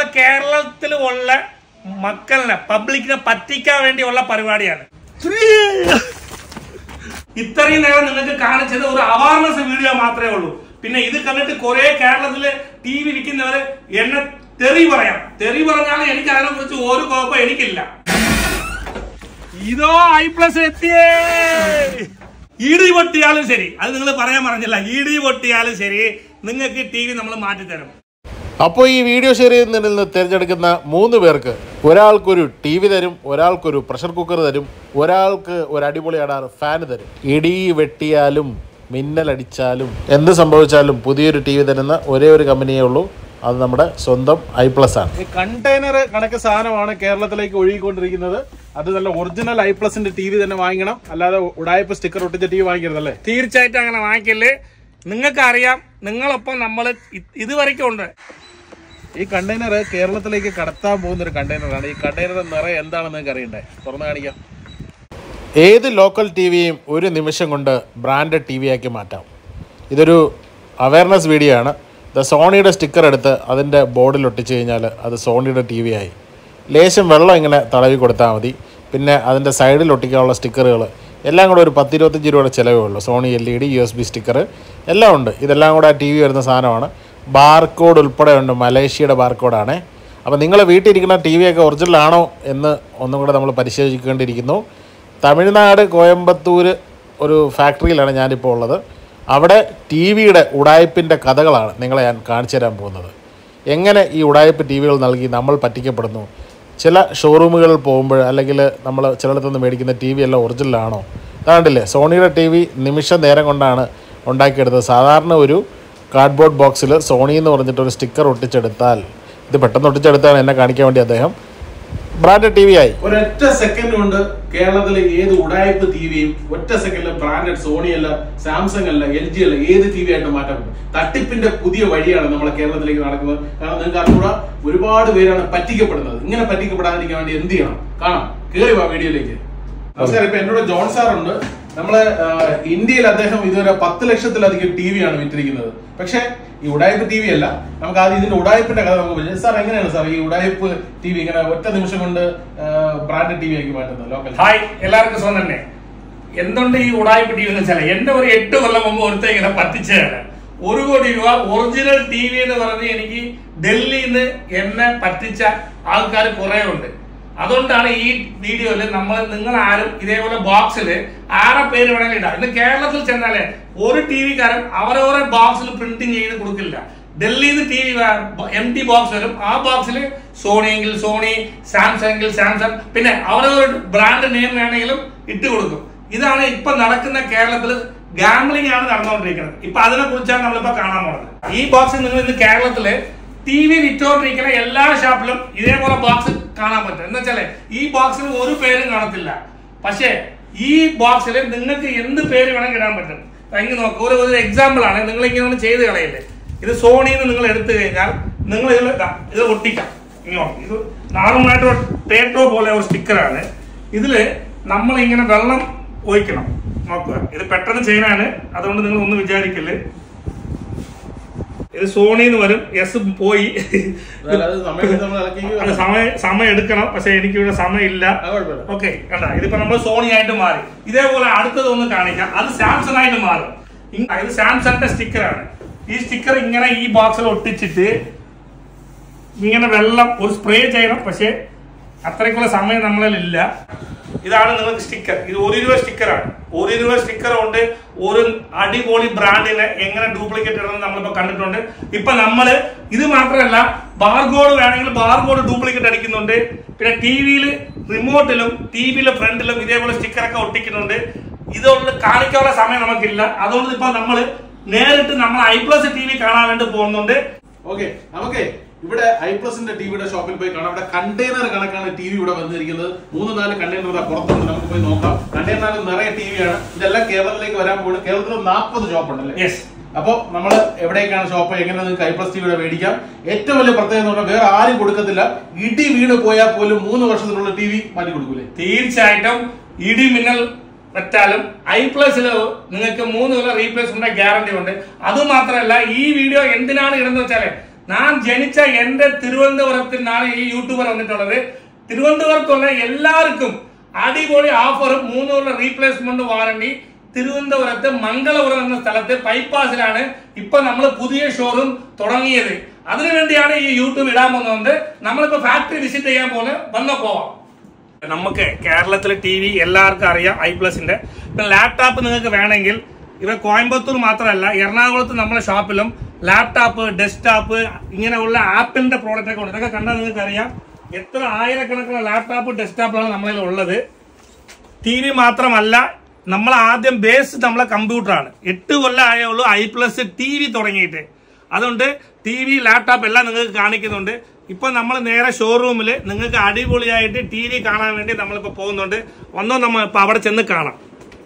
നമ്മളെ കേരളത്തിൽ ഉള്ള മക്കളിനെ പബ്ലിക്കിനെ പറ്റിക്കാൻ വേണ്ടിയുള്ള പരിപാടിയാണ് ഇത്രയും നേരം നിങ്ങൾക്ക് കാണിച്ചത് ഒരു അവയർനെസ് വീഡിയോ മാത്രമേ ഉള്ളൂ പിന്നെ ഇത് കണ്ടിട്ട് കുറെ കേരളത്തില് ടി വി ഇരിക്കുന്നവര് എന്നെ തെറി പറയാം തെറി പറഞ്ഞാൽ എനിക്ക് അതിനെ കുറിച്ച് ഒരു കുഴപ്പം എനിക്കില്ല ഇതോ ഐ പ്ലസ് എത്തിയേ ഇടി പൊട്ടിയാലും ശരി അത് നിങ്ങൾ പറയാൻ പറഞ്ഞില്ല ഇടി പൊട്ടിയാലും ശരി നിങ്ങൾക്ക് ടി വി നമ്മൾ മാറ്റിത്തരും അപ്പോൾ ഈ വീഡിയോ ഷെയർ ചെയ്യുന്നതിൽ നിന്ന് തിരഞ്ഞെടുക്കുന്ന മൂന്ന് പേർക്ക് ഒരാൾക്കൊരു ടി വി തരും ഒരാൾക്കൊരു പ്രഷർ കുക്കർ തരും ഒരാൾക്ക് ഒരു അടിപൊളി അടാർ ഫാൻ തരും ഇടി വെട്ടിയാലും മിന്നലടിച്ചാലും എന്ത് സംഭവിച്ചാലും പുതിയൊരു ടി വി തരുന്ന ഒരേ ഒരു കമ്പനിയേ ഉള്ളൂ അത് നമ്മുടെ സ്വന്തം ഐ പ്ലസ് ആണ് ഈ കണ്ടെയ്നർ കണക്ക് സാധനമാണ് കേരളത്തിലേക്ക് ഒഴുകിക്കൊണ്ടിരിക്കുന്നത് അത് നല്ല ഒറിജിനൽ ഐ പ്ലസിന്റെ ടി വി തന്നെ വാങ്ങിക്കണം അല്ലാതെ ഉടായ്പ സ്റ്റിക്കർ ഒട്ടിച്ച ടി വി വാങ്ങിക്കരുത് അല്ലേ തീർച്ചയായിട്ടും അങ്ങനെ വാങ്ങിക്കല് നിങ്ങൾക്ക് അറിയാം നിങ്ങളൊപ്പം നമ്മൾ ഇതുവരെയ്ക്കും ഉണ്ട് ഈ കണ്ടെയ്നർ കേരളത്തിലേക്ക് കടത്താൻ പോകുന്ന ഒരു കണ്ടെയ്നറാണ് ഈ കണ്ടെയ്നർ നിറയെ എന്താണെന്ന് നിങ്ങൾക്ക് അറിയണ്ടേ തുറന്നു കാണിക്കാം ഏത് ലോക്കൽ ടി വിയും ഒരു നിമിഷം കൊണ്ട് ബ്രാൻഡഡ് ടി വി ആക്കി മാറ്റാം ഇതൊരു അവയർനെസ് വീഡിയോ ആണ് ദ സോണിയുടെ സ്റ്റിക്കർ എടുത്ത് അതിൻ്റെ ബോർഡിൽ ഒട്ടിച്ച് കഴിഞ്ഞാൽ അത് സോണിയുടെ ടി വി ആയി ലേശം വെള്ളം ഇങ്ങനെ തടവി കൊടുത്താൽ മതി പിന്നെ അതിൻ്റെ സൈഡിൽ ഒട്ടിക്കാനുള്ള സ്റ്റിക്കറുകൾ എല്ലാം കൂടെ ഒരു പത്തിരുപത്തഞ്ച് രൂപയുടെ ചിലവേ ഉള്ളൂ Sony L E D U S B sticker എല്ലാം ഉണ്ട് ഇതെല്ലാം കൂടെ ആ ടി വി വരുന്ന സാധനമാണ് ബാർകോഡ് ഉൾപ്പെടെ ഉണ്ട് മലേഷ്യയുടെ ബാർകോഡാണ് അപ്പോൾ നിങ്ങൾ വീട്ടിലിരിക്കുന്ന ടി വി ഒക്കെ ഒറിജിനൽ ആണോ എന്ന് ഒന്നും കൂടെ നമ്മൾ പരിശോധിക്കേണ്ടിയിരിക്കുന്നു തമിഴ്നാട് കോയമ്പത്തൂർ ഒരു ഫാക്ടറിയിലാണ് ഞാനിപ്പോൾ ഉള്ളത് അവിടെ ടി വിയുടെ ഉടായ്പിൻ്റെ കഥകളാണ് നിങ്ങളെ ഞാൻ കാണിച്ചു തരാൻ പോകുന്നത് എങ്ങനെ ഈ ഉടായ്പ് ടി വികൾ നൽകി നമ്മൾ പറ്റിക്കപ്പെടുന്നു ചില ഷോറൂമുകളിൽ പോകുമ്പോൾ അല്ലെങ്കിൽ നമ്മൾ ചിലയിടത്തുനിന്ന് മേടിക്കുന്ന ടി വി എല്ലാം ഒറിജിനലാണോ അതാണ്ടില്ലേ സോണിയുടെ ടി വി നിമിഷ നേരം കൊണ്ടാണ് ഉണ്ടാക്കിയെടുത്തത് സാധാരണ ഒരു കാർഡ്ബോർഡ് ബോക്സിൽ സോണി എന്ന് പറഞ്ഞിട്ട് ഒരു സ്റ്റിക്കർ ഒട്ടിച്ചെടുത്താൽ ഇത് പെട്ടെന്ന് ഒട്ടിച്ചെടുത്താണ് എന്നെ കാണിക്കാൻ വേണ്ടി അദ്ദേഹം ബ്രാൻഡഡ് ടി വി ആയി ഒരൊറ്റ സെക്കൻഡ് കൊണ്ട് കേരളത്തിലെ ഏത് ഉടായ്പ ടി വിയും ഒറ്റ സെക്കൻഡിൽ ബ്രാൻഡഡ് സോണി അല്ല സാംസങ് അല്ല എൽ ജി അല്ല ഏത് ടി വി ആയിട്ട് മാറ്റപ്പെടും തട്ടിപ്പിന്റെ പുതിയ വഴിയാണ് നമ്മളെ കേരളത്തിലേക്ക് നടക്കുന്നത് കാരണം നിങ്ങൾക്ക് അറിഞ്ഞൂടാ ഒരുപാട് പേരാണ് പറ്റിക്കപ്പെടുന്നത് ഇങ്ങനെ പറ്റിക്കപ്പെടാതിരിക്കാൻ വേണ്ടി എന്ത് ചെയ്യണം കാണാം കേറി വാ വീഡിയോയിലേക്ക് നമസ്കാരം ഇപ്പൊ എന്നോട് ജോൺ സാർ ഉണ്ട് നമ്മളെ ആ, ഇന്ത്യയിൽ അദ്ദേഹം ഇതുവരെ പത്ത് ലക്ഷത്തിലധികം ടി വി ആണ് വിറ്റിരിക്കുന്നത് പക്ഷെ ഈ ഉടായ്പ ടി വി അല്ല നമുക്ക് ആദ്യം ഇതിന്റെ ഉടായ്പിന്റെ കഥ നമുക്ക് പരിചയം. സാർ എങ്ങനെയാണ് സാർ ഈ ഉടായ്പ് ടി വി ഇങ്ങനെ ഒറ്റ നിമിഷം കൊണ്ട് ബ്രാൻഡ് ടി വി ആക്കി മാറ്റുന്നത് ലോക്കൽ ഹായ് എല്ലാവർക്കും സുഖം തന്നെ എന്തുണ്ട് ഈ ഉടായ്പ ടി വി എന്ന് വെച്ചാൽ എന്റെ ഒരു എട്ട് കൊല്ലം മുമ്പ് ഒരുത്ത ഇങ്ങനെ പറ്റിച്ചതാണ് ഒരു കോടി രൂപ ഒറിജിനൽ ടി വി എന്ന് പറഞ്ഞ് എനിക്ക് ഡൽഹിയിൽ നിന്ന് എന്നെ പറ്റിച്ച ആൾക്കാർ കുറെ ഉണ്ട് അതുകൊണ്ടാണ് ഈ വീഡിയോയിൽ നമ്മൾ നിങ്ങൾ ആരും ഇതേപോലെ ബോക്സിൽ ആരെ പേര് വേണമെങ്കിലും ഇടാം ഇന്ന് കേരളത്തിൽ ചെന്നാലേ ഒരു ടി വിക്കാരൻ അവരവരെ ബോക്സിൽ പ്രിന്റിങ് ചെയ്ത് കൊടുക്കില്ല ഡൽഹിയിൽ നിന്ന് T V M T box വരും ആ ബോക്സിൽ സോണി എങ്കിൽ സോണി സാംസങ് എങ്കിൽ സാംസങ് പിന്നെ അവരവർ ബ്രാൻഡ് നെയിം വേണമെങ്കിലും ഇട്ട് കൊടുക്കും ഇതാണ് ഇപ്പൊ നടക്കുന്ന കേരളത്തിൽ ഗാംബ്ലിംഗ് ആണ് നടന്നുകൊണ്ടിരിക്കുന്നത് ഇപ്പൊ അതിനെ കുറിച്ചാണ് നമ്മളിപ്പോ കാണാൻ പോകുന്നത് ഈ ബോക്സിൽ നിങ്ങൾ ഇന്ന് കേരളത്തില് ടി വി വിറ്റോണ്ടിരിക്കുന്ന എല്ലാ ഷോപ്പിലും ഇതേപോലെ ബോക്സ് കാണാൻ പറ്റും എന്ന് വെച്ചാല് ഈ ബോക്സിൽ ഒരു പേരും കാണത്തില്ല പക്ഷേ ഈ ബോക്സിൽ നിങ്ങൾക്ക് എന്ത് പേര് വേണമെങ്കിൽ ഇടാൻ പറ്റും ഇങ്ങനെ നോക്കുക ഒരു ഒരു എക്സാമ്പിൾ ആണ് നിങ്ങൾ ഇങ്ങനെ ഒന്ന് ചെയ്ത് കളയില്ലേ ഇത് സോണിന്ന് നിങ്ങൾ എടുത്തു കഴിഞ്ഞാൽ നിങ്ങൾ ഇതിൽ ദാ ഇത് ഒട്ടിക്കാം ഇങ്ങോട്ട് ഇത് നാർമലായിട്ട് ഒരു ടേറ്റോ പോലെ ഒരു സ്റ്റിക്കറാണ് ഇതില് നമ്മൾ ഇങ്ങനെ വെള്ളം ഒഴിക്കണം നോക്കുക ഇത് പെട്ടെന്ന് ചെയ്യാനാണ് അതുകൊണ്ട് നിങ്ങൾ ഒന്നും വിചാരിക്കല് ഇത് സോണിന്ന് വരും എസ് പോയി അത് സമയം നമ്മൾ ഇളക്കി അത് സമയം സമയം എടുക്കണം പക്ഷെ എനിക്ക് ഇവിടെ സമയമില്ല ആ, കുഴപ്പമില്ല. ഓക്കെ കണ്ട ഇതിപ്പോ നമ്മൾ സോണി ആയിട്ട് മാറി ഇതേപോലെ അടുത്തത് ഒന്ന് കാണിക്കാം അത് സാംസങ് ആയിട്ട് മാറും ഇ- ഇത് സാംസങ്ങിന്റെ സ്റ്റിക്കറാണ് ഈ സ്റ്റിക്കർ ഇങ്ങനെ ഈ ബോക്സിൽ ഒട്ടിച്ചിട്ട് ഇങ്ങനെ വെള്ളം ഒരു സ്പ്രേ ചെയ്യണം പക്ഷെ അത്രയ്ക്കുള്ള സമയം നമ്മളിലില്ല ഇതാണ് നിങ്ങൾക്ക് സ്റ്റിക്കർ ഇത് ഒരു രൂപ സ്റ്റിക്കറാണ് ഒരു രൂപ സ്റ്റിക്കർ കൊണ്ട് ഒരു അടിപൊളി ബ്രാൻഡിന് എങ്ങനെ ഡ്യൂപ്ലിക്കേറ്റ് ഇടണമെന്ന് നമ്മളിപ്പോ കണ്ടിട്ടുണ്ട് ഇപ്പൊ നമ്മള് ഇത് മാത്രമല്ല ബാർകോഡ് വേണമെങ്കിൽ ബാർകോഡ് ഡ്യൂപ്ലിക്കേറ്റ് അടിക്കുന്നുണ്ട് പിന്നെ ടി വിയിൽ റിമോട്ടിലും ടി വിയിലെ ഫ്രണ്ടിലും ഇതേപോലെ സ്റ്റിക്കറൊക്കെ ഒട്ടിക്കുന്നുണ്ട് ഇതുകൊണ്ട് കാണിക്കാനുള്ള സമയം നമുക്കില്ല അതുകൊണ്ട് ഇപ്പൊ നമ്മള് നേരിട്ട് നമ്മൾ ഐ പ്ലസ് ടി വി കാണാൻ വേണ്ടി പോകുന്നുണ്ട് ഓക്കെ നമുക്ക് ഇവിടെ ഐ പ്ലസിന്റെ ടിവിയുടെ ഷോപ്പിൽ പോയി കാണാം ഇവിടെ കണ്ടെയ്നർ കണക്കാണ് ടി വി ഇവിടെ വന്നിരിക്കുന്നത് മൂന്ന് നാല് കണ്ടെയ്നർ പുറത്തുണ്ട് നമുക്ക് പോയി നോക്കാം കണ്ടെയ്നറിൽ നിറയെ ടി വിയാണ് ഇതെല്ലാം കേരളത്തിലേക്ക് വരാൻ പോകുന്നത് കേരളത്തിൽ നാൽപ്പത് ഷോപ്പ് ഉണ്ടല്ലേ യെസ് അപ്പൊ നമ്മൾ എവിടേക്കാണ് ഷോപ്പ് എങ്ങനെ നിങ്ങൾക്ക് ഐ പ്ലസ് ടിവിയുടെ മേടിക്കാം ഏറ്റവും വലിയ പ്രത്യേകത എന്ന് പറഞ്ഞാൽ വേറെ ആരും കൊടുക്കത്തില്ല ഇടി വീണ് പോയാൽ പോലും മൂന്ന് വർഷത്തിനുള്ള ടി വി മാറ്റി കൊടുക്കൂലേ തീർച്ചയായിട്ടും ഇടി മിന്നൽ വെച്ചാലും ഐ പ്ലസിൽ നിങ്ങൾക്ക് മൂന്ന് കൊല്ലം റീപ്ലേസ്മെന്റ് ഗ്യാരണ്ടി ഉണ്ട് അത് മാത്രമല്ല ഈ വീഡിയോ എന്തിനാണ് ഇടുന്നത് വെച്ചാല് ഞാൻ ജനിച്ച എന്റെ തിരുവനന്തപുരത്തിൽ നിന്നാണ് ഈ യൂട്യൂബർ വന്നിട്ടുള്ളത് തിരുവനന്തപുരത്തുള്ള എല്ലാവർക്കും അടിപൊളി ഓഫറും മൂന്ന് കൊല്ലം റീപ്ലേസ്മെന്റ് വാറണ്ടി തിരുവനന്തപുരത്ത് മംഗളപുരം എന്ന സ്ഥലത്ത് ബൈപ്പാസിലാണ് ഇപ്പൊ നമ്മൾ പുതിയ ഷോറൂം തുടങ്ങിയത് അതിനുവേണ്ടിയാണ് ഈ യൂട്യൂബ് ഇടാൻ പോകുന്നത് നമ്മളിപ്പോ ഫാക്ടറി വിസിറ്റ് ചെയ്യാൻ പോലെ വന്ന പോവാം നമുക്ക് കേരളത്തിലെ ടി വി എല്ലാവർക്കും അറിയാം ഐ പ്ലസിന്റെ ഇപ്പൊ ലാപ്ടോപ്പ് നിങ്ങൾക്ക് വേണമെങ്കിൽ ഇവ കോയമ്പത്തൂർ മാത്രമല്ല എറണാകുളത്ത് നമ്മുടെ ഷോപ്പിലും ലാപ്ടോപ്പ് ഡെസ്ക്ടോപ്പ് ഇങ്ങനെയുള്ള ആപ്പിളിന്റെ പ്രോഡക്റ്റ് ഒക്കെ ഉണ്ട് ഇതൊക്കെ കണ്ടാൽ നിങ്ങൾക്ക് അറിയാം എത്ര ആയിരക്കണക്കിന് ലാപ്ടോപ്പ് ഡെസ്ക്ടോപ്പുകളാണ് നമ്മളിൽ ഉള്ളത് ടി വി മാത്രമല്ല നമ്മൾ ആദ്യം ബേസ് നമ്മളെ കമ്പ്യൂട്ടറാണ് എട്ട് കൊല്ലം ആയേ ഉള്ളൂ ഐ പ്ലസ് ടി വി തുടങ്ങിയിട്ട് അതുകൊണ്ട് ടി വി ലാപ്ടോപ്പ് എല്ലാം നിങ്ങൾക്ക് കാണിക്കുന്നുണ്ട് ഇപ്പൊ നമ്മൾ നേരെ ഷോറൂമിൽ നിങ്ങൾക്ക് അടിപൊളിയായിട്ട് ടി വി കാണാൻ വേണ്ടി നമ്മളിപ്പോ പോകുന്നുണ്ട് വന്നോ നമ്മൾ ഇപ്പൊ അവിടെ ചെന്ന് കാണാം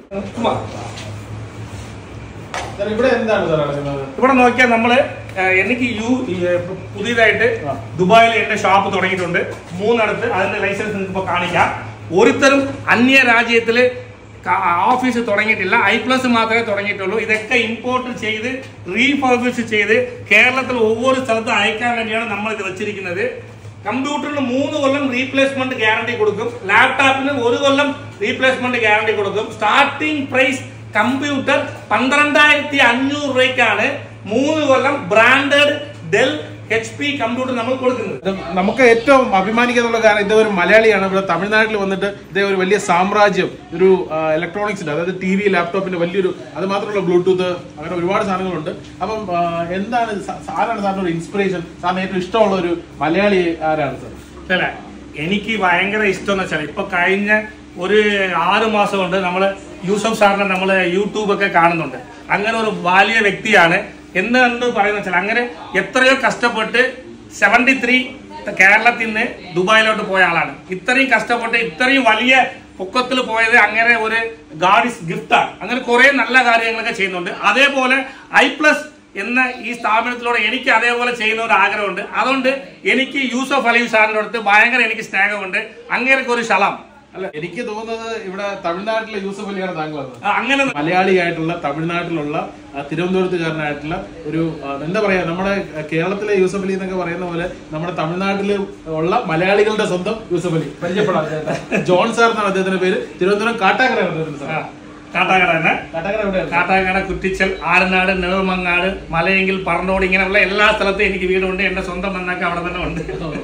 സാർ ഇവിടെ എന്താണ് സാർ നടക്കുന്നത് ഇവിടെ നോക്കിയാൽ നമ്മള് ഏഹ്, എനിക്ക് യു ഈ, ഏഹ്, പുതിയതായിട്ട് ദുബായിൽ എന്റെ ഷോപ്പ് തുടങ്ങിയിട്ടുണ്ട് മൂന്നിടത്ത് അതിന്റെ ലൈസൻസ് നിങ്ങൾക്ക് ഇപ്പൊ കാണിക്കാം ഒരുത്തരും അന്യ രാജ്യത്തില് ക- ഓഫീസ് തുടങ്ങിയിട്ടില്ല ഐ പ്ലസ് മാത്രമേ തുടങ്ങിയിട്ടുള്ളൂ ഇതൊക്കെ ഇമ്പോർട്ട് ചെയ്ത് റീഫർബിഷ് ചെയ്ത് കേരളത്തിൽ ഒவ்வொரு സ്ഥലത്തും അയക്കാൻ വേണ്ടിയാണ് നമ്മൾ ഇത് വെച്ചിരിക്കുന്നത് കമ്പ്യൂട്ടറിന് മൂന്ന് കൊല്ലം റീപ്ലേസ്മെന്റ് ഗ്യാരണ്ടി കൊടുക്കും ലാപ്ടോപ്പിന് ഒരു കൊല്ലം റീപ്ലേസ്മെന്റ് ഗ്യാരണ്ടി കൊടുക്കും സ്റ്റാർട്ടിംഗ് പ്രൈസ് കമ്പ്യൂട്ടർ പന്ത്രണ്ടായിരത്തി അഞ്ഞൂറ് രൂപയ്ക്കാണ് മൂന്ന് കൊല്ലം branded Dell H P computer നമ്മൾ കൊടുക്കുന്നത് ഇത് നമുക്ക് ഏറ്റവും അഭിമാനിക്കാനുള്ള കാരണം ഇത് ഒരു മലയാളിയാണ് ഇവിടെ തമിഴ്നാട്ടിൽ വന്നിട്ട് ഇതേ ഒരു വലിയ സാമ്രാജ്യം ഒരു ഇലക്ട്രോണിക്സിന്റെ അതായത് ടി വി ലാപ്ടോപ്പിന്റെ വലിയൊരു അത് മാത്രമല്ല ബ്ലൂടൂത്ത് അങ്ങനെ ഒരുപാട് സാധനങ്ങളുണ്ട് അപ്പം ആ, എന്താണ് സാ- ആരാണ് സാറിന് ഒരു ഇൻസ്പിറേഷൻ സാറിന് ഏറ്റവും ഇഷ്ടമുള്ള ഒരു മലയാളി ആരാണ് സാർ അല്ലേ എനിക്ക് ഭയങ്കര ഇഷ്ടം എന്ന് വെച്ചാൽ ഇപ്പൊ കഴിഞ്ഞ ഒരു ആറ് മാസം കൊണ്ട് നമ്മൾ യൂസഫ് സാറിനെ നമ്മൾ യൂട്യൂബ് ഒക്കെ കാണുന്നുണ്ട് അങ്ങനെ ഒരു വലിയ വ്യക്തിയാണ് എന്ന് എന്ന് പറയുന്ന വെച്ചാൽ അങ്ങനെ എത്രയോ കഷ്ടപ്പെട്ട് സെവന്റി ത്രീ കേരളത്തിൽ നിന്ന് ദുബായിലോട്ട് പോയ ആളാണ് ഇത്രയും കഷ്ടപ്പെട്ട് ഇത്രയും വലിയ പൊക്കത്തിൽ പോയത് അങ്ങനെ ഒരു ഗാഡിസ് ഗിഫ്റ്റാണ് അങ്ങനെ കുറെ നല്ല കാര്യങ്ങളൊക്കെ ചെയ്യുന്നുണ്ട് അതേപോലെ ഐ പ്ലസ് എന്ന ഈ സ്ഥാപനത്തിലൂടെ എനിക്ക് അതേപോലെ ചെയ്യുന്ന ഒരു ആഗ്രഹമുണ്ട് അതുകൊണ്ട് എനിക്ക് യൂസഫ് അലീം സാറിന്റെ അടുത്ത് ഭയങ്കര എനിക്ക് സ്നേഹമുണ്ട് അങ്ങേർക്ക് ഒരു ശളം അല്ല എനിക്ക് തോന്നുന്നത് ഇവിടെ തമിഴ്നാട്ടിലെ യൂസഫ് അലിയാണ് താങ്കൾ വന്നത് ആ, അങ്ങനെ മലയാളിയായിട്ടുള്ള തമിഴ്നാട്ടിലുള്ള ആ, തിരുവനന്തപുരത്തുകാരനായിട്ടുള്ള ഒരു ആ, എന്താ പറയാ നമ്മുടെ കേരളത്തിലെ യൂസഫ് അലി എന്നൊക്കെ പറയുന്ന പോലെ നമ്മുടെ തമിഴ്നാട്ടിൽ ഉള്ള മലയാളികളുടെ സ്വന്തം യൂസഫ് അലി പരിചയപ്പെടാം അദ്ദേഹത്തെ. ജോൺ സാർ എന്നാണ് അദ്ദേഹത്തിന്റെ പേര് തിരുവനന്തപുരം കാട്ടാക്കരയാണ് അദ്ദേഹത്തിന്റെ ആ, സ്ഥലം. കാട്ടാക്കട തന്നെ കാട്ടാക്കര എവിടെയാണ് കാട്ടാക്കട കുറ്റിച്ചൽ ആരനാട് നെടുമങ്ങാട് മലയെങ്കിൽ പറന്നോട് ഇങ്ങനെയുള്ള എല്ലാ സ്ഥലത്തും എനിക്ക് വീടുണ്ട് എന്റെ സ്വന്തം ബന്ധമൊക്കെ അവിടെ തന്നെ ഉണ്ട്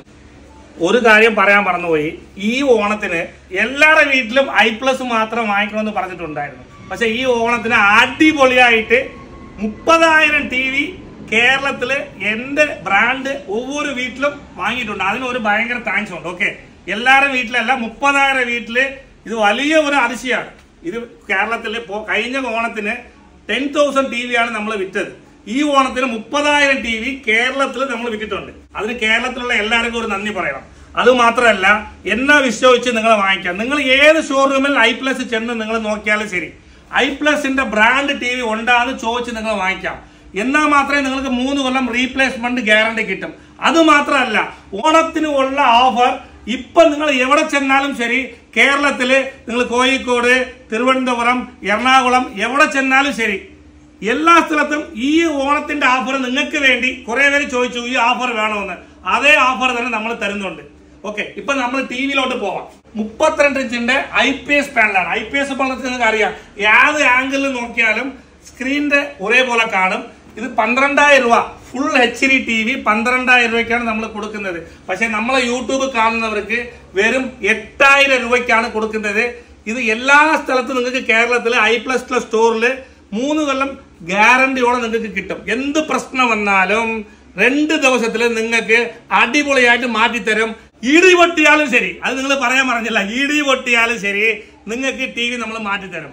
ഒരു കാര്യം പറയാൻ മറന്നുപോയി ഈ ഓണത്തിന് എല്ലാവരുടെ വീട്ടിലും ഐ പ്ലസ് മാത്രം വാങ്ങിക്കണമെന്ന് പറഞ്ഞിട്ടുണ്ടായിരുന്നു പക്ഷെ ഈ ഓണത്തിന് അടിപൊളിയായിട്ട് മുപ്പതായിരം ടി വി കേരളത്തില് എന്റെ ബ്രാൻഡ് ഒவ்வொரு വീട്ടിലും വാങ്ങിയിട്ടുണ്ട് അതിന് ഒരു ഭയങ്കര താങ്ക്സ് ഉണ്ട് ഓക്കെ എല്ലാവരുടെ വീട്ടിലല്ല മുപ്പതായിരം വീട്ടില് ഇത് വലിയ ഒരു അതിശയാണ് ഇത് കേരളത്തിൽ കഴിഞ്ഞ ഓണത്തിന് ടെൻ തൗസൻഡ് ടി വിയാണ് നമ്മൾ വിറ്റത് ഈ ഓണത്തിന് മുപ്പതായിരം ടി വി കേരളത്തിൽ നമ്മൾ വിറ്റിട്ടുണ്ട് അതിന് കേരളത്തിലുള്ള എല്ലാവർക്കും ഒരു നന്ദി പറയണം അത് മാത്രമല്ല എന്നാ വിശ്വസിച്ച് നിങ്ങൾ വാങ്ങിക്കാം നിങ്ങൾ ഏത് ഷോറൂമിൽ ഐ പ്ലസ് ചെന്ന് നിങ്ങൾ നോക്കിയാലും ശരി ഐ പ്ലസിന്റെ ബ്രാൻഡ് ടി വി ഉണ്ടാന്ന് ചോദിച്ച് നിങ്ങൾ വാങ്ങിക്കാം എന്നാൽ മാത്രമേ നിങ്ങൾക്ക് മൂന്ന് കൊല്ലം റീപ്ലേസ്മെന്റ് ഗ്യാരണ്ടി കിട്ടും അത് മാത്രമല്ല ഓണത്തിന് ഉള്ള ഓഫർ ഇപ്പൊ നിങ്ങൾ എവിടെ ചെന്നാലും ശരി കേരളത്തില് നിങ്ങൾ കോഴിക്കോട് തിരുവനന്തപുരം എറണാകുളം എവിടെ ചെന്നാലും ശരി എല്ലാ സ്ഥലത്തും ഈ ഓണത്തിന്റെ ഓഫർ നിങ്ങൾക്ക് വേണ്ടി കുറെ പേര് ചോദിച്ചു ഈ ഓഫർ വേണമെന്ന് അതേ ഓഫർ തന്നെ നമ്മൾ തരുന്നുണ്ട് ഓക്കെ ഇപ്പൊ നമ്മൾ ടി വിയിലോട്ട് പോവാം മുപ്പത്തിരണ്ട് ഇഞ്ചിന്റെ ഐ പി എസ് പാനലാണ് ഐ പി എസ് പാനൽ നിങ്ങൾക്ക് അറിയാം ഏത് ആംഗിളിൽ നോക്കിയാലും സ്ക്രീനിന്റെ ഒരേപോലെ കാണും ഇത് പന്ത്രണ്ടായിരം രൂപ full H D T V പന്ത്രണ്ടായിരം രൂപയ്ക്കാണ് നമ്മൾ കൊടുക്കുന്നത് പക്ഷെ നമ്മളെ യൂട്യൂബ് കാണുന്നവർക്ക് വെറും എട്ടായിരം രൂപയ്ക്കാണ് കൊടുക്കുന്നത് ഇത് എല്ലാ സ്ഥലത്തും നിങ്ങൾക്ക് കേരളത്തിൽ ഐ പ്ലസ് പ്ലസ് സ്റ്റോറിൽ മൂന്ന് കൊല്ലം ഗ്യാരണ്ടിയോടെ നിങ്ങൾക്ക് കിട്ടും എന്ത് പ്രശ്നം വന്നാലും രണ്ട് ദിവസത്തിൽ നിങ്ങൾക്ക് അടിപൊളിയായിട്ട് മാറ്റിത്തരും ഇടി പൊട്ടിയാലും ശരി അത് നിങ്ങൾ പറയാൻ പറഞ്ഞില്ല ഇടി പൊട്ടിയാലും ശരി നിങ്ങൾക്ക് ടി വി നമ്മൾ മാറ്റിത്തരും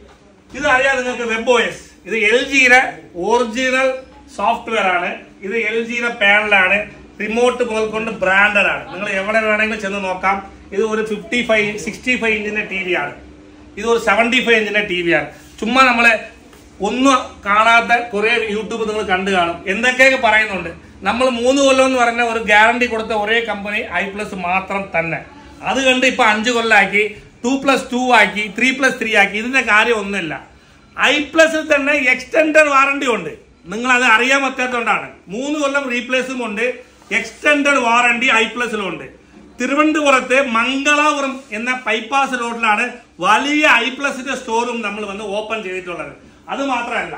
ഇത് അറിയാം നിങ്ങൾക്ക് വെബ് OS ഇത് എൽ ജിയുടെ ഒറിജിനൽ സോഫ്റ്റ്വെയർ ആണ് ഇത് എൽ ജിയുടെ പാനലാണ് റിമോട്ട് മുതൽ കൊണ്ട് ബ്രാൻഡഡ് ആണ് നിങ്ങൾ എവിടെ വേണമെങ്കിലും ചെന്ന് നോക്കാം ഇത് ഒരു ഫിഫ്റ്റി ഫൈവ് സിക്സ്റ്റി ഫൈവ് ഇഞ്ചിന്റെ ടി വി ആണ് ഇത് ഒരു സെവൻറ്റി ഫൈവ് ഇഞ്ചിന്റെ ടി വി ആണ് ചുമ്മാ നമ്മളെ ഒന്നും കാണാത്ത കുറെ യൂട്യൂബ് നിങ്ങൾ കണ്ടു കാണും എന്തൊക്കെയൊക്കെ പറയുന്നുണ്ട് നമ്മൾ മൂന്ന് കൊല്ലം എന്ന് പറഞ്ഞ ഒരു ഗ്യാരണ്ടി കൊടുത്ത ഒരേ കമ്പനി ഐ പ്ലസ് മാത്രം തന്നെ അത് കണ്ട് ഇപ്പൊ അഞ്ച് കൊല്ലാക്കി ടു പ്ലസ് ടു ആക്കി ത്രീ പ്ലസ് ത്രീ ആക്കി ഇതിന്റെ കാര്യം ഒന്നുമില്ല ഐ പ്ലസിൽ തന്നെ എക്സ്റ്റൻഡഡ് വാറണ്ടി ഉണ്ട് നിങ്ങൾ അത് അറിയാൻ പറ്റാത്തതുകൊണ്ടാണ് മൂന്ന് കൊല്ലം റീപ്ലേസും ഉണ്ട് എക്സ്റ്റൻഡഡ് വാറണ്ടി ഐ പ്ലസിലും ഉണ്ട് തിരുവനന്തപുരത്ത് മംഗളാപുരം എന്ന ബൈപ്പാസ് റോഡിലാണ് വലിയ ഐ പ്ലസിന്റെ സ്റ്റോറും നമ്മൾ വന്ന് ഓപ്പൺ ചെയ്തിട്ടുള്ളത് അത് മാത്രമല്ല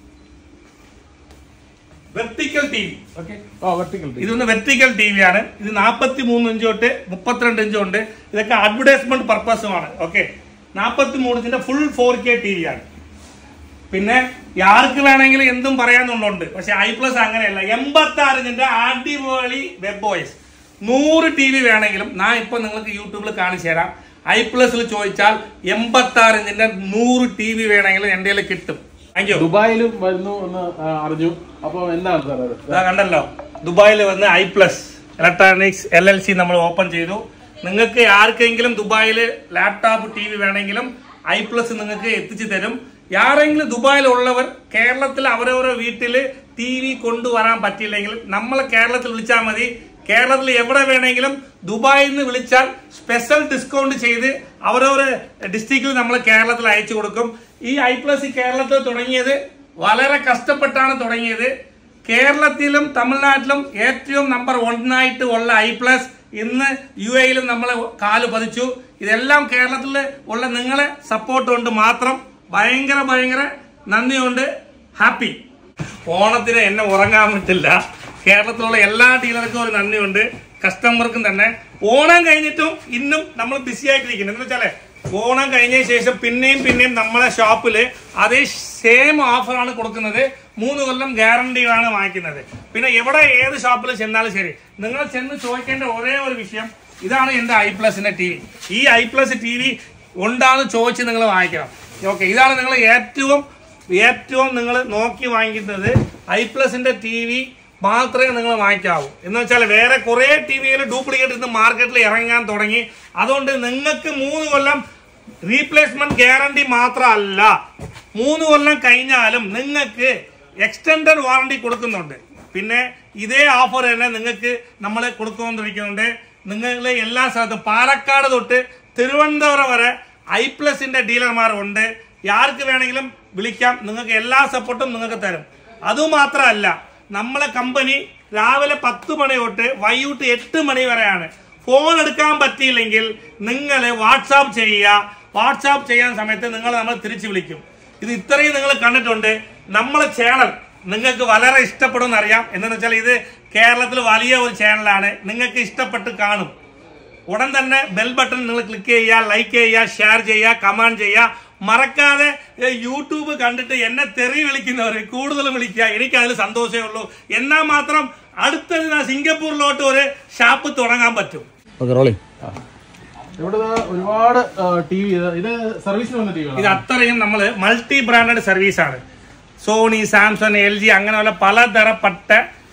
vertical T V okay oh vertical ഇതൊന്ന് വെർട്ടിക്കൽ ടി വി ആണ് ഇത് നാൽപ്പത്തി മൂന്ന് ഇഞ്ച് തൊട്ട് മുപ്പത്തിരണ്ട് ഇഞ്ച് ഉണ്ട് ഇതൊക്കെ അഡ്വർടൈസ്മെന്റ് പർപ്പസുമാണ് ഓക്കെ നാൽപ്പത്തി മൂന്നിന്റെ full four K T V ആണ് പിന്നെ ആർക്ക് വേണമെങ്കിലും എന്തും പറയാന്നുള്ളുണ്ട് പക്ഷെ ഐ പ്ലസ് അങ്ങനെയല്ല എൺപത്തി ആറ് ഇഞ്ചിന്റെ അടിപൊളി വെബ് വോയിസ് നൂറ് ടി വി വേണമെങ്കിലും ഞാൻ ഇപ്പൊ നിങ്ങൾക്ക് യൂട്യൂബിൽ കാണിച്ചു തരാം ഐ പ്ലസിൽ ചോദിച്ചാൽ എൺപത്തി ആറ് ഇഞ്ചിന്റെ നൂറ് ടി വി വേണമെങ്കിലും എൻ്റെ കയ്യിൽ കിട്ടും താങ്ക് യു ദുബായിലും വരുന്നു എന്ന് ആ, അറിഞ്ഞു അപ്പൊ എന്താണ് സാർ അത് ഇതാ കണ്ടല്ലോ ദുബായിൽ വന്ന് I plus electronics L L C നമ്മൾ ഓപ്പൺ ചെയ്തു നിങ്ങൾക്ക് ആർക്കെങ്കിലും ദുബായിൽ ലാപ്ടോപ്പ് ടി വി വേണമെങ്കിലും ഐ പ്ലസ് നിങ്ങൾക്ക് എത്തിച്ചു തരും ആരെങ്കിലും ദുബായിലുള്ളവർ കേരളത്തിൽ അവരവരുടെ വീട്ടിൽ ടി വി കൊണ്ടുവരാൻ പറ്റിയില്ലെങ്കിൽ നമ്മളെ കേരളത്തിൽ വിളിച്ചാൽ മതി കേരളത്തിൽ എവിടെ വേണമെങ്കിലും ദുബായിൽ നിന്ന് വിളിച്ചാൽ സ്പെഷ്യൽ ഡിസ്കൗണ്ട് ചെയ്ത് അവരവരെ ഡിസ്ട്രിക്റ്റിൽ നമ്മൾ കേരളത്തിൽ അയച്ചു കൊടുക്കും ഈ ഐ പ്ലസ് കേരളത്തിൽ തുടങ്ങിയത് വളരെ കഷ്ടപ്പെട്ടാണ് തുടങ്ങിയത് കേരളത്തിലും തമിഴ്നാട്ടിലും ഏറ്റവും നമ്പർ ഒന്നായിട്ട് ഉള്ള ഐ പ്ലസ് ഇന്ന് യു എയിലും നമ്മൾ കാല് പതിച്ചു ഇതെല്ലാം കേരളത്തിൽ ഉള്ള നിങ്ങളെ സപ്പോർട്ട് കൊണ്ട് മാത്രം ഭയങ്കര ഭയങ്കര നന്ദിയുണ്ട് ഹാപ്പി ഓണത്തിന് എന്നെ ഉറങ്ങാൻ പറ്റില്ല കേരളത്തിലുള്ള എല്ലാ ഡീലർക്കും ഒരു നന്ദിയുണ്ട് കസ്റ്റമർക്കും തന്നെ ഓണം കഴിഞ്ഞിട്ടും ഇന്നും നമ്മൾ ബിസി ആയിട്ടിരിക്കുന്നു എന്ന് വെച്ചാലേ ഓണം കഴിഞ്ഞ ശേഷം പിന്നെയും പിന്നെയും നമ്മളെ ഷോപ്പില് അതേ സെയിം ഓഫറാണ് കൊടുക്കുന്നത് മൂന്ന് കൊല്ലം ഗ്യാരണ്ടിയാണ് വാങ്ങിക്കുന്നത് പിന്നെ എവിടെ ഏത് ഷോപ്പിൽ ചെന്നാലും ശരി നിങ്ങൾ ചെന്ന് ചോദിക്കേണ്ട ഒരേ ഒരു വിഷയം ഇതാണ് എന്റെ ഐ പ്ലസിന്റെ ടി വി ഈ ഐ പ്ലസ് ടി വി ഉണ്ടാന്ന് ചോദിച്ച് നിങ്ങൾ വാങ്ങിക്കണം ഓക്കെ ഇതാണ് നിങ്ങൾ ഏറ്റവും ഏറ്റവും നിങ്ങൾ നോക്കി വാങ്ങിക്കുന്നത് ഐ പ്ലസിന്റെ ടി വി മാത്രമേ നിങ്ങൾ വാങ്ങിക്കാവൂ എന്ന് വെച്ചാൽ വേറെ കുറെ ടി വിയിൽ ഡ്യൂപ്ലിക്കേറ്റ് ഇന്ന് മാർക്കറ്റിൽ ഇറങ്ങാൻ തുടങ്ങി അതുകൊണ്ട് നിങ്ങൾക്ക് മൂന്ന് കൊല്ലം റീപ്ലേസ്മെന്റ് ഗ്യാരണ്ടി മാത്രമല്ല മൂന്ന് കൊല്ലം കഴിഞ്ഞാലും നിങ്ങൾക്ക് എക്സ്റ്റൻഡഡ് വാറണ്ടി കൊടുക്കുന്നുണ്ട് പിന്നെ ഇതേ ഓഫർ തന്നെ നിങ്ങൾക്ക് നമ്മൾ കൊടുത്തുകൊണ്ടിരിക്കുന്നുണ്ട് നിങ്ങളെ എല്ലാ സ്ഥലത്തും പാലക്കാട് തൊട്ട് തിരുവനന്തപുരം വരെ ഐ പ്ലസിന്റെ ഡീലർമാർ ഉണ്ട് ആർക്ക് വേണമെങ്കിലും വിളിക്കാം നിങ്ങൾക്ക് എല്ലാ സപ്പോർട്ടും നിങ്ങൾക്ക് തരും അതുമാത്രമല്ല നമ്മളെ കമ്പനി രാവിലെ പത്ത് മണി തൊട്ട് വൈകിട്ട് എട്ട് മണി വരെയാണ് ഫോൺ എടുക്കാൻ പറ്റിയില്ലെങ്കിൽ നിങ്ങൾ വാട്സാപ്പ് ചെയ്യുക വാട്സാപ്പ് ചെയ്യാൻ സമയത്ത് നിങ്ങൾ നമ്മൾ തിരിച്ചു വിളിക്കും ഇത് ഇത്രയും നിങ്ങൾ കണ്ടിട്ടുണ്ട് നമ്മളെ ചാനൽ നിങ്ങൾക്ക് വളരെ ഇഷ്ടപ്പെടുമെന്ന് അറിയാം എന്താണെന്ന് വെച്ചാൽ ഇത് കേരളത്തിൽ വലിയ ഒരു ചാനലാണ് നിങ്ങൾക്ക് ഇഷ്ടപ്പെട്ട് കാണും ഉടൻ തന്നെ ബെൽ ബട്ടൺ നിങ്ങൾ ക്ലിക്ക് ചെയ്യുക ലൈക്ക് ചെയ്യുക ഷെയർ ചെയ്യുക കമാൻഡ് ചെയ്യുക മറക്കാതെ ഏ, യൂട്യൂബ് കണ്ടിട്ട് എന്നെ തെറി വിളിക്കുന്നവർ കൂടുതലും വിളിക്കുക എനിക്ക് അതിൽ സന്തോഷമേ ഉള്ളൂ എന്നാൽ മാത്രം അടുത്തത് ഞാൻ സിംഗപ്പൂരിലോട്ട് ഒരു ഷാപ്പ് തുടങ്ങാൻ പറ്റും ഓക്കെ റോളിംഗ് ഇവിടെ ദാ ഒരുപാട് ടി വി ഇത് സർവീസിന് വന്ന ടി ഇത് അത്രയും നമ്മൾ മൾട്ടി ബ്രാൻഡഡ് സർവീസാണ് സോണി സാംസങ് എൽ ജി അങ്ങനെയുള്ള പലതരപ്പെട്ട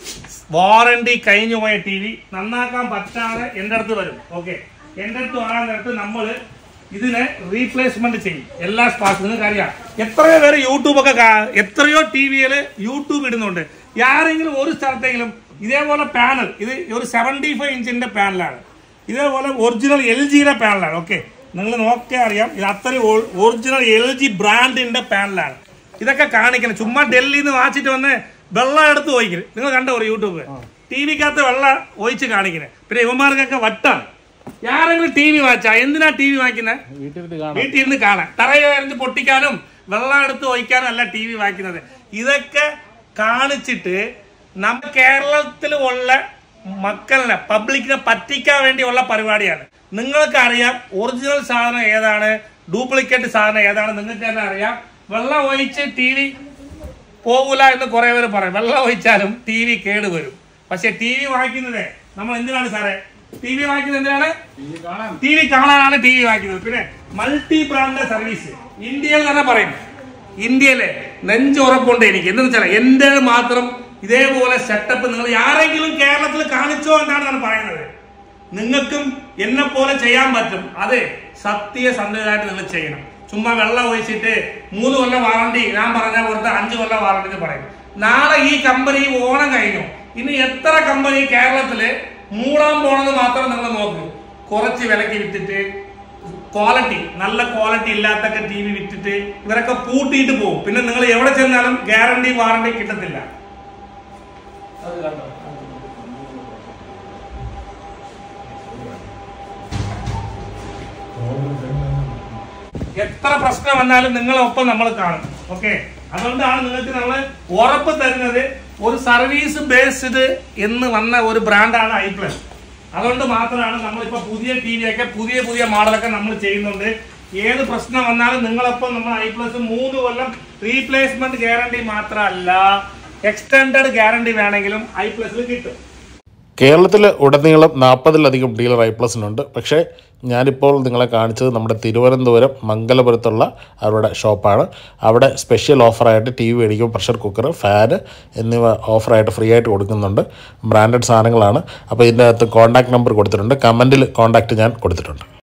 വാറണ്ടി കഴിഞ്ഞു പോയ ടി വി നന്നാക്കാൻ പറ്റാതെ എൻ്റെ അടുത്ത് വരും ഓക്കെ എൻ്റെ അടുത്ത് വരാൻ നേരത്ത് നമ്മൾ ഇതിനെ റീപ്ലേസ്മെന്റ് ചെയ്യും എല്ലാ സ്പാർട്സ് നിങ്ങൾക്ക് അറിയാം എത്രയോ പേര് യൂട്യൂബൊക്കെ കാ- എത്രയോ ടി വിയിൽ യൂട്യൂബ് ഇടുന്നുണ്ട് ആരെങ്കിലും ഒരു സ്ഥലത്തെങ്കിലും ഇതേപോലെ പാനൽ ഇത് ഒരു സെവൻറ്റി ഫൈവ് ഇഞ്ചിന്റെ പാനലാണ് ഇതേപോലെ ഒറിജിനൽ എൽ ജിയുടെ പാനലാണ് ഓക്കെ നിങ്ങൾ നോക്കിയാൽ അറിയാം ഇത് അത്രയും ഒറിജിനൽ എൽ ജി ബ്രാൻഡിന്റെ പാനലാണ് ഇതൊക്കെ കാണിക്കണം ചുമ്മാ ഡൽഹിയിൽ നിന്ന് വാങ്ങിച്ചിട്ട് വന്ന് വെള്ളം എടുത്ത് ഒഴിക്കുന്നത് നിങ്ങൾ കണ്ടോ ഒരു യൂട്യൂബ് ടി വിക്കകത്ത് വെള്ളം ഒഴിച്ച് കാണിക്കുന്നത് പിന്നെ ഇവന്മാർക്കൊക്കെ വട്ടാണ് ആരെങ്കിലും ടി വി വാങ്ങിച്ചാ എന്തിനാ ടി വി വാങ്ങിക്കുന്നത് വീട്ടിലിരുന്ന് കാണാം വീട്ടിൽ ഇരുന്ന് കാണാൻ തറയെറിഞ്ഞ് പൊട്ടിക്കാനും വെള്ളം എടുത്ത് ഒഴിക്കാനും അല്ല ടി വി വാങ്ങിക്കുന്നത് ഇതൊക്കെ കാണിച്ചിട്ട് നമ്മ കേരളത്തിൽ ഉള്ള മക്കളിനെ പബ്ലിക്കിനെ പറ്റിക്കാൻ വേണ്ടിയുള്ള പരിപാടിയാണ് നിങ്ങൾക്ക് അറിയാം ഒറിജിനൽ സാധനം ഏതാണ് ഡ്യൂപ്ലിക്കേറ്റ് സാധനം ഏതാണ് നിങ്ങൾക്ക് തന്നെ അറിയാം വെള്ളം ഒഴിച്ച് ടി വി പോകൂല എന്ന് കുറെ പേര് പറയും വെള്ളം ഒഴിച്ചാലും ടി വി കേടുവരും പക്ഷെ ടി വി വാങ്ങിക്കുന്നത് നമ്മൾ എന്തിനാണ് സാറേ ടി വി വാങ്ങിക്കുന്നത് എന്തിനാണ് ടി വി കാണാനാണ് ടി വി വാങ്ങിക്കുന്നത് പിന്നെ മൾട്ടി ബ്രാൻഡ് സർവീസ് ഇന്ത്യയിൽ തന്നെ പറയും ഇന്ത്യയിലെ നെഞ്ചുറപ്പുണ്ട് എനിക്ക് എന്ന് വെച്ചാൽ എന്റെ മാത്രം ഇതേപോലെ സെറ്റപ്പ് നിങ്ങൾ ആരെങ്കിലും കേരളത്തിൽ കാണിച്ചോ എന്നാണ് ഞാൻ പറയുന്നത് നിങ്ങൾക്കും എന്നെ പോലെ ചെയ്യാൻ പറ്റും അതെ സത്യസന്ധമായിട്ട് നിങ്ങൾ ചെയ്യണം ചുമ്മാ വെള്ളം ഒഴിച്ചിട്ട് മൂന്ന് കൊല്ലം വാറണ്ടി ഞാൻ പറഞ്ഞ പോലത്തെ അഞ്ച് കൊല്ലം വാറണ്ടി എന്ന് പറയും നാളെ ഈ കമ്പനി ഓണം കഴിഞ്ഞു ഇനി എത്ര കമ്പനി കേരളത്തില് മൂടാൻ പോണെന്ന് മാത്രം നിങ്ങൾ നോക്കൂ കുറച്ച് വിലക്ക് വിറ്റിട്ട് ക്വാളിറ്റി നല്ല ക്വാളിറ്റി ഇല്ലാത്തൊക്കെ ടി വി വിറ്റിട്ട് ഇവരൊക്കെ പൂട്ടിയിട്ട് പോകും പിന്നെ നിങ്ങൾ എവിടെ ചെന്നാലും ഗ്യാരണ്ടി വാറണ്ടി കിട്ടത്തില്ല അത് കണ്ടോ എത്ര പ്രശ്നം വന്നാലും നിങ്ങളൊപ്പം നമ്മൾ കാണും ഓക്കെ അതുകൊണ്ടാണ് നിങ്ങൾക്ക് നമ്മൾ ഉറപ്പ് തരുന്നത് ഒരു സർവീസ് ബേസ്ഡ് എന്ന് വന്ന ഒരു ബ്രാൻഡാണ് ഐ പ്ലസ് അതുകൊണ്ട് മാത്രമാണ് നമ്മളിപ്പോ പുതിയ ടി വി ഒക്കെ പുതിയ പുതിയ മോഡലൊക്കെ നമ്മൾ ചെയ്യുന്നുണ്ട് ഏത് പ്രശ്നം വന്നാലും നിങ്ങളൊപ്പം നമ്മൾ ഐ പ്ലസ് മൂന്ന് കൊല്ലം റീപ്ലേസ്മെന്റ് ഗ്യാരണ്ടി മാത്രമല്ല എക്സ്റ്റൻഡഡ് ഗ്യാരണ്ടി വേണമെങ്കിലും ഐ പ്ലസിൽ കിട്ടും കേരളത്തിൽ ഉടനീളം നാൽപ്പതിലധികം ഡീലർ ഐ പ്ലസിനുണ്ട് പക്ഷേ ഞാനിപ്പോൾ നിങ്ങളെ കാണിച്ചത് നമ്മുടെ തിരുവനന്തപുരം മംഗലപുരത്തുള്ള അവരുടെ ഷോപ്പാണ് അവിടെ സ്പെഷ്യൽ ഓഫറായിട്ട് ടി വി മേടിക്കും പ്രഷർ കുക്കർ ഫാന് എന്നിവ ഓഫറായിട്ട് ഫ്രീ ആയിട്ട് കൊടുക്കുന്നുണ്ട് ബ്രാൻഡഡ് സാധനങ്ങളാണ് അപ്പോൾ ഇതിൻ്റെ അകത്ത് കോൺടാക്ട് നമ്പർ കൊടുത്തിട്ടുണ്ട് കമൻറ്റിൽ കോൺടാക്റ്റ് ഞാൻ കൊടുത്തിട്ടുണ്ട്